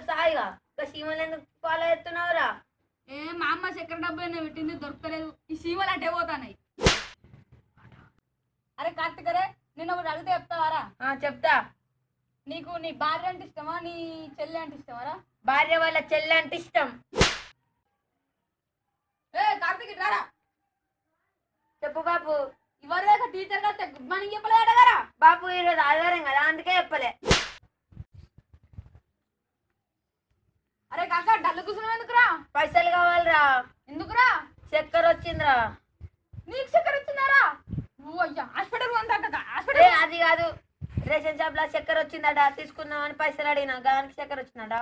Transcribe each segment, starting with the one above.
సాయిగా ఇంకా సీమలు ఎందుకు ఫాలో చేస్తున్నావురా ఏ మా అమ్మ చక్కెర డబ్బు అయినా పెట్టింది దొరకలేదు ఈ సీమలు అటే పోతానాయి అరే కార్తికరే నేను ఒకటి అడిగితే చెప్తావారా ఆ, చెప్తా నీకు నీ భార్య అంటే ఇష్టమా నీ చెల్లి అంటే ఇష్టమారా భార్య వాళ్ళ చెల్లి అంటే ఇష్టం ఏ కార్తిక్ రారా చెప్పు బాబు ఇవరి దాకా టీచర్ గారితో గుడ్ మార్నింగ్ చెప్పలేదు కదా బాబు ఈరోజు ఆధారం కదా అందుకే చెప్పలే అరే కాక డల్లు కూర్చున్నావు ఎందుకురా పైసలు కావాలిరా ఎందుకురా చక్కెర వచ్చిందిరా నీకు చక్కెర వచ్చిందారా నువ్వు అయ్యా హాస్పిటల్ పోతా కదా ఏ హాస్పిటల్ అది కాదు రేషన్ షాప్ లో చక్కెర వచ్చిందట తీసుకుందామని పైసలు అడిగినా దానికి చక్కెర వచ్చిందట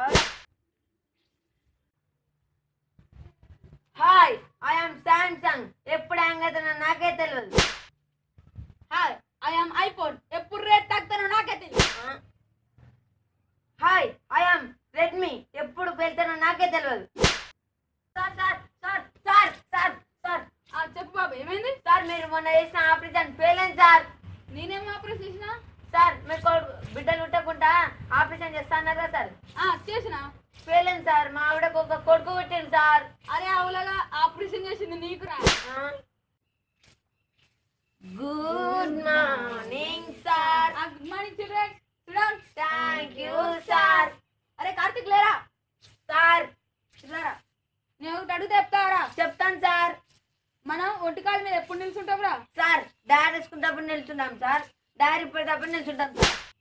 హాయ్ ఐఎమ్ శాంసంగ్ ఎప్పుడు హ్యాంగ్ అవుతున్నా నాకే తెలియదు హాయ్ ఐఎమ్ ఐఫోన్ ఎప్పుడు రేట్ తగ్గుతానో నాకే తెలియదు ఆ? హాయ్ ఐఎమ్ రెడ్మీ ఎప్పుడు వెళ్తానో నాకే తెలియదు sir sir sir sir sir sir ఆ, చెప్పు బాబు ఏమైంది సార్ మీరు మొన్న చేసిన ఆపరేషన్ ఫెయిల్ అయింది సార్ నేనేం ఆపరేషన్ చేసినా సార్ మీ కొడుకు బిడ్డలు పుట్టకుండా ఆపరేషన్ చేస్తాన్నారు కదా సార్ ఆ, చేసినా ఫెయిల్ అయింది సార్ మా ఆవిడకు ఒక కొడుకు పుట్టింది సార్ అరే అవులగా ఆపరేషన్ చేసింది నీకురా good morning sir good morning children చూడండి థ్యాంక్ యూ సార్ అరే కార్తిక్ లేరా సార్ లేరా నేను ఒకటి అడిగితే చెప్తావరా చెప్తాను సార్ మనం ఒంటికాల మీద ఎప్పుడు నిల్చుంటావురా సార్ డైరీ వేసుకున్నప్పుడు నిల్చుంటాం సార్ డైరీ ఇప్పటికప్పుడు నిల్చుంటాం సార్